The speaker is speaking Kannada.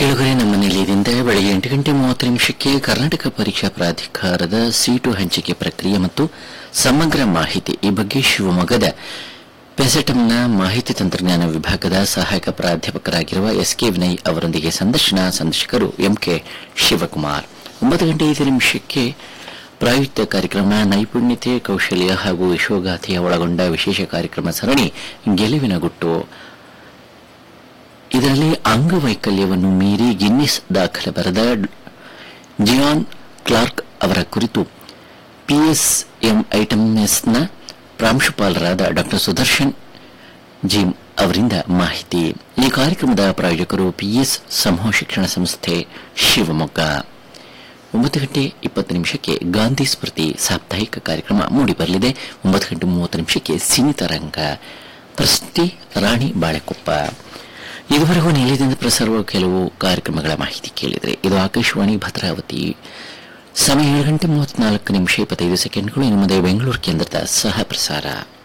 ಕೇಳುಗರೆ ನಮ್ಮ ನಿಲಯದಿಂದ ಬೆಳಗ್ಗೆ ಎಂಟು ಗಂಟೆ ಮೂವತ್ತು ನಿಮಿಷಕ್ಕೆ ಕರ್ನಾಟಕ ಪರೀಕ್ಷಾ ಪ್ರಾಧಿಕಾರದ ಸೀಟು ಹಂಚಿಕೆ ಪ್ರಕ್ರಿಯೆ ಮತ್ತು ಸಮಗ್ರ ಮಾಹಿತಿ ಈ ಬಗ್ಗೆ ಶಿವಮೊಗ್ಗದ ಪೆಸೆಟಂನ ಮಾಹಿತಿ ತಂತ್ರಜ್ಞಾನ ವಿಭಾಗದ ಸಹಾಯಕ ಪ್ರಾಧ್ಯಾಪಕರಾಗಿರುವ ಎಸ್ ಕೆ ವಿನಯ್ ಅವರೊಂದಿಗೆ ಸಂದರ್ಶನ ಸಂದರ್ಶಕರು ಎಂಕೆ ಶಿವಕುಮಾರ್ ಒಂಬತ್ತು ಗಂಟೆ ಐದು ನಿಮಿಷಕ್ಕೆ ಪ್ರಾಯುಕ್ತ ಕಾರ್ಯಕ್ರಮ ನೈಪುಣ್ಯತೆ ಕೌಶಲ್ಯ ಹಾಗೂ ಯಶೋಗಾಥೆಯ ಒಳಗೊಂಡ ವಿಶೇಷ ಕಾರ್ಯಕ್ರಮ ಸರಣಿ ಗೆಲುವಿನ ಗುಟ್ಟು ಇದರಲ್ಲಿ ಅಂಗವೈಕಲ್ಯವನ್ನು ಮೀರಿ ಗಿನ್ನಿಸ್ ದಾಖಲೆ ಬರೆದ ಜಿಯಾನ್ ಕ್ಲಾರ್ಕ್ ಅವರ ಕುರಿತು ಪಿಎಸ್ಎಂ ಐಟಮ್ಎಸ್ನ ಪ್ರಾಂಶುಪಾಲರಾದ ಡಾ ಸುದರ್ಶನ್ ಜಿಮ್ ಅವರಿಂದ ಮಾಹಿತಿ ಈ ಕಾರ್ಯಕ್ರಮದ ಪ್ರಾಯೋಜಕರು ಪಿಎಸ್ ಸಮೂಹ ಶಿಕ್ಷಣ ಸಂಸ್ಥೆ ಶಿವಮೊಗ್ಗ ಒಂಬತ್ತು ಗಂಟೆ ಇಪ್ಪತ್ತು ನಿಮಿಷಕ್ಕೆ ಗಾಂಧಿ ಸ್ಮೃತಿ ಸಾಪ್ತಾಹಿಕ ಕಾರ್ಯಕ್ರಮ ಮೂಡಿಬರಲಿದೆ ಒಂಬತ್ತು ಗಂಟೆ ಮೂವತ್ತು ನಿಮಿಷಕ್ಕೆ ಸೀಮಿತ ರಂಗ ಪ್ರಸ್ತುತಿ ರಾಣಿ ಬಾಳೆಕೊಪ್ಪ ಇದುವರೆಗೂ ನಿಲಯದಿಂದ ಪ್ರಸಾರವಾಗುವ ಕೆಲವು ಕಾರ್ಯಕ್ರಮಗಳ ಮಾಹಿತಿ ಕೇಳಿದರೆ ಇದು ಆಕಾಶವಾಣಿ ಭದ್ರಾವತಿ ಸಮಯ ಏಳು ಗಂಟೆ ಮೂವತ್ನಾಲ್ಕು ನಿಮಿಷ ಇಪ್ಪತ್ತೈದು ಸೆಕೆಂಡ್ಗಳು ಇನ್ನು ಮುಂದೆ ಬೆಂಗಳೂರು ಕೇಂದ್ರದ ಸಹ ಪ್ರಸಾರ